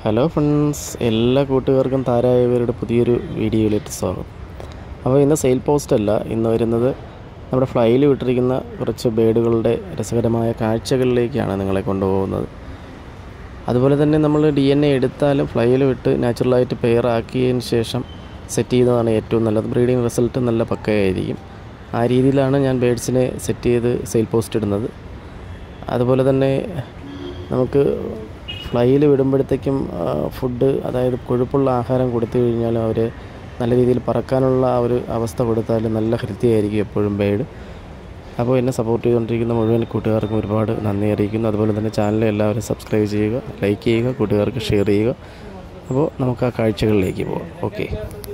hello friends എല്ലാ കൂട്ടുകാർക്കും താരായവരുടെ പുതിയൊരു വീഡിയോയിലേക്ക് സ്വാഗതം അപ്പോൾ ഇന്ന് സെയിൽ പോസ്റ്റ് അല്ല ഇന്ന് വരുന്നത് നമ്മുടെ ഫ്ലൈയിൽ വിട്ടിരിക്കുന്ന കുറച്ച് ബേഡുകളുടെ രസകരമായ കാഴ്ചകളിലേക്കാണ് നിങ്ങളെ കൊണ്ടുപോകുന്നത് അതുപോലെ തന്നെ നമ്മൾ ഡി എൻ എ എടുത്താലും ഫ്ലൈയിൽ വിട്ട് നാച്ചുറലായിട്ട് പെയർ ആക്കിയതിന് ശേഷം സെറ്റ് ചെയ്യുന്നതാണ് ഏറ്റവും നല്ലത് ബ്രീഡിംഗ് റിസൾട്ട് നല്ല പക്കയായിരിക്കും ആ രീതിയിലാണ് ഞാൻ ബേഡ്സിനെ സെറ്റ് ചെയ്ത് സെയിൽ പോസ്റ്റ് ഇടുന്നത് അതുപോലെ തന്നെ നമുക്ക് ഫ്ലൈയിൽ വിടുമ്പോഴത്തേക്കും ഫുഡ് അതായത് കൊഴുപ്പുള്ള ആഹാരം കൊടുത്തു കഴിഞ്ഞാൽ അവർ നല്ല രീതിയിൽ പറക്കാനുള്ള ആ ഒരു അവസ്ഥ കൊടുത്താൽ നല്ല ഹൃത്തിയായിരിക്കും എപ്പോഴും ബേഡ് അപ്പോൾ എന്നെ സപ്പോർട്ട് ചെയ്തുകൊണ്ടിരിക്കുന്ന മുഴുവൻ കൂട്ടുകാർക്കും ഒരുപാട് നന്ദി അറിയിക്കുന്നു അതുപോലെ തന്നെ ചാനൽ എല്ലാവരും സബ്സ്ക്രൈബ് ചെയ്യുക ലൈക്ക് ചെയ്യുക കൂട്ടുകാർക്ക് ഷെയർ ചെയ്യുക അപ്പോൾ നമുക്ക് ആ കാഴ്ചകളിലേക്ക് പോകാം ഓക്കെ